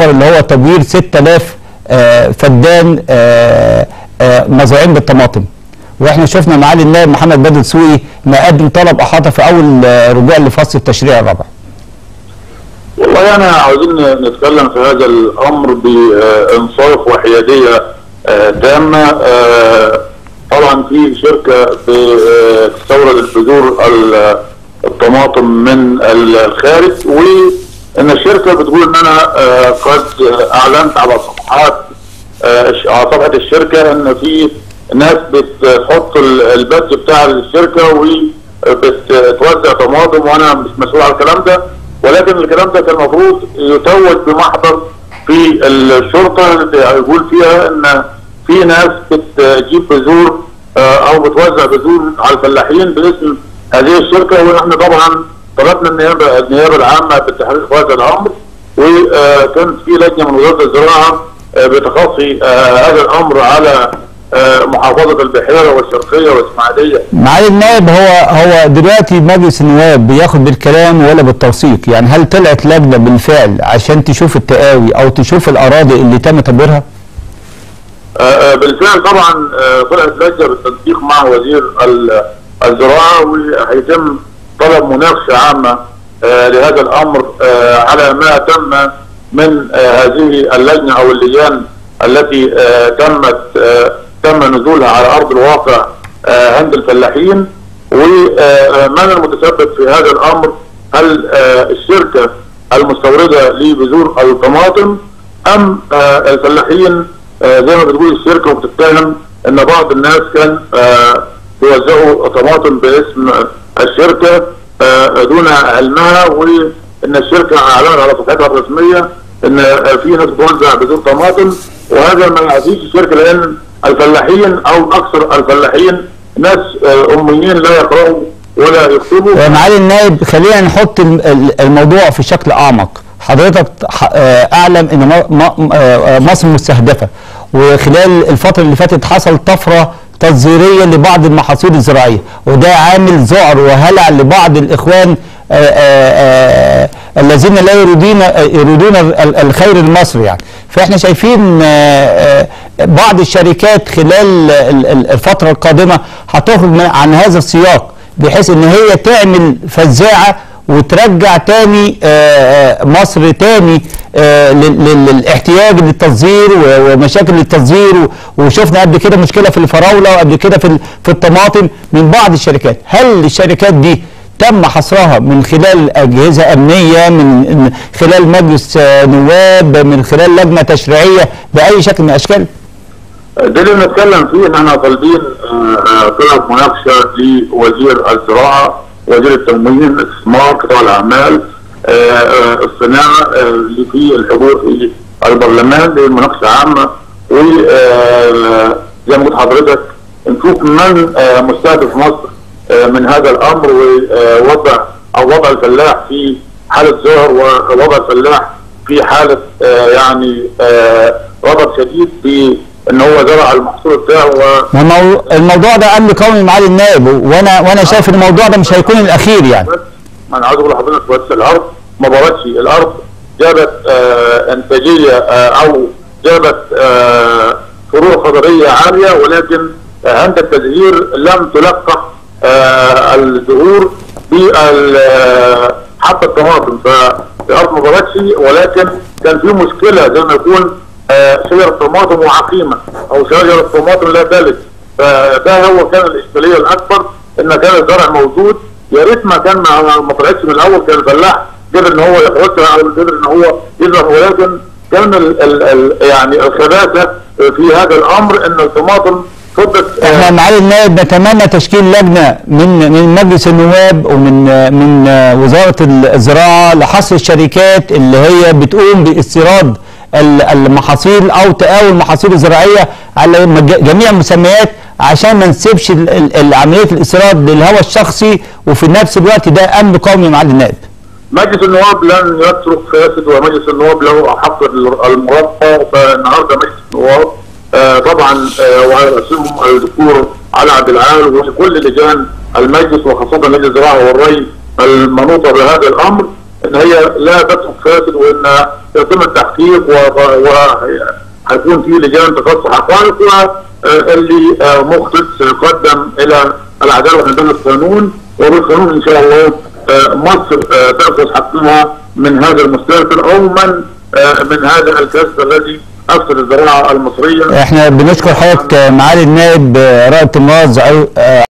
الاخضر اللي هو تدوير 6000 آه، فدان آه، آه، مزروعين بالطماطم واحنا شفنا معالي النائب محمد بدر سوقي مقدم طلب احاطه في اول آه، رجوع لفصل التشريع الرابع والله انا عاوزين نتكلم في هذا الامر بانصاف وحياديه آه، تامه آه، طبعا في شركه بتستورد البذور ال- الطماطم من الخارج وان الشركه بتقول ان انا آه، قد اعلنت على صفحات آه، على صفحه الشركه ان في ناس بتحط ال- البث بتاع الشركه وبتوزع طماطم وانا مش مسؤول على الكلام ده ولكن الكلام ده كان المفروض يتوج بمحضر في الشرطه اللي يقول فيها ان في ناس بتجيب بذور آه، او بتوزع بذور على الفلاحين باسم هذه الشركه ونحن طبعا طلبنا النيابه النيابه العامه بالتحقيق في هذا الامر وكانت في لجنه من وزاره الزراعه آه، بتخصي آه، هذا الامر على آه، محافظه البحيره والشرقيه والاسماعيليه معالي النائب هو هو دلوقتي مجلس النواب بياخد بالكلام ولا بالتوثيق يعني هل طلعت لجنه بالفعل عشان تشوف التقاوي او تشوف الاراضي اللي تم تدبيرها؟ آه، آه، بالفعل طبعا آه، طلعت لجنه بالتنسيق مع وزير ال- الزراعه وهيتم طلب مناقشه عامه آه، لهذا الامر آه، على ما تم من آه، هذه اللجنه او اللجان التي آه، تمت آه، تم نزولها على ارض الواقع آه، عند الفلاحين ومن المتسبب في هذا الامر هل آه، الشركه المستورده لبذور الطماطم ام آه، الفلاحين آه، زي ما بتقول الشركه وبتتهم ان بعض الناس كان آه، بيوزعوا طماطم باسم الشركه آه، دون علمها وان الشركه اعلنت على صفحتها الرسميه ان آه، في ناس بتوزع بذور طماطم وهذا ما يعطيش الشركه لان الفلاحين او اكثر الفلاحين ناس آه، اميين لا يقرأوا ولا يكتبوا معالي النائب خلينا نحط الم- ال- الموضوع في شكل اعمق حضرتك ح- آه، اعلم ان م- م- آه، مصر مستهدفه وخلال الفتره اللي فاتت حصل طفره تصديريه لبعض المحاصيل الزراعيه وده عامل ذعر وهلع لبعض الاخوان آه، آه، آه، الذين لا يريدون آه، يريدون ال- الخير لمصر يعني فاحنا شايفين آه، آه، بعض الشركات خلال ال- ال- الفتره القادمه هتخرج من- عن هذا السياق بحيث ان هي تعمل فزاعه وترجع تاني آه، آه، مصر تاني آه، لل- لل- للاحتياج للتصدير و- ومشاكل التصدير و- وشفنا قبل كده مشكله في الفراوله وقبل كده في ال- في الطماطم من بعض الشركات هل الشركات دي تم حصرها من خلال اجهزه امنيه من من خلال مجلس آه، نواب من خلال لجنه تشريعيه باي شكل من الاشكال ده اللي بنتكلم فيه ان احنا طالبين آه، آه، طلب مناقشه لوزير الزراعه وزير التموين الاستثمار قطاع الاعمال آه، آه، الصناعه آه، اللي في الحضور في البرلمان لمناقشه عامه و آه، زي ما قلت حضرتك نشوف من آه، مستهدف مصر آه، من هذا الامر ووضع او وضع الفلاح في حاله ظهر ووضع الفلاح في حاله آه، يعني آه، غضب شديد في ان هو زرع المحصول بتاعه و والمو- الموضوع ده قبل قومي معالي النائب وانا وانا شايف ان الموضوع ده مش هيكون الاخير يعني بس انا عاوز اقول لحضرتك بس الارض ما بردش الارض جابت آه انتاجيه آه او جابت آه فروع خضريه عاليه ولكن آه عند التزهير لم تلقح آه الزهور بال آه، حتى الطماطم فالارض ما بردش ولكن كان في مشكله زي ما يكون آه شجره طماطم وعقيمه او شجره طماطم لا تلد فده هو كان الاشكاليه الاكبر ان كان الزرع موجود يا ريت ما كان ما ما طلعتش من الاول كان الفلاح قدر ان هو يحرسها او قدر ان هو يزرع ولكن كان ال ال ال يعني الخباثه في هذا الامر ان الطماطم فضت آه، احنا معالي النائب نتمنى تشكيل لجنه من من مجلس النواب ومن من وزاره الزراعه لحصر الشركات اللي هي بتقوم باستيراد ال- المحاصيل او تقاوي المحاصيل الزراعيه على مج- جميع المسميات عشان ما نسيبش ال- ال- عمليه الاستيراد للهوى الشخصي وفي نفس الوقت ده امن قومي معالي النائب. مجلس النواب لن يترك فاسد ومجلس النواب له حق المرافقه فالنهارده مجلس النواب آه طبعا آه وعلى راسهم الدكتور علي عبد العال وكل لجان المجلس وخاصه مجلس الزراعه والري المنوطه بهذا الامر ان هي لا تترك فاسد وان يتم التحقيق وهيكون في لجان تخصص حقائق واللي مخطئ سيقدم الى العداله عندنا القانون وبالقانون ان شاء الله مصر تاخذ حقها من هذا المستهتر او من من هذا الكسب الذي افسد الزراعه المصريه احنا بنشكر حضرتك معالي النائب رائد النواز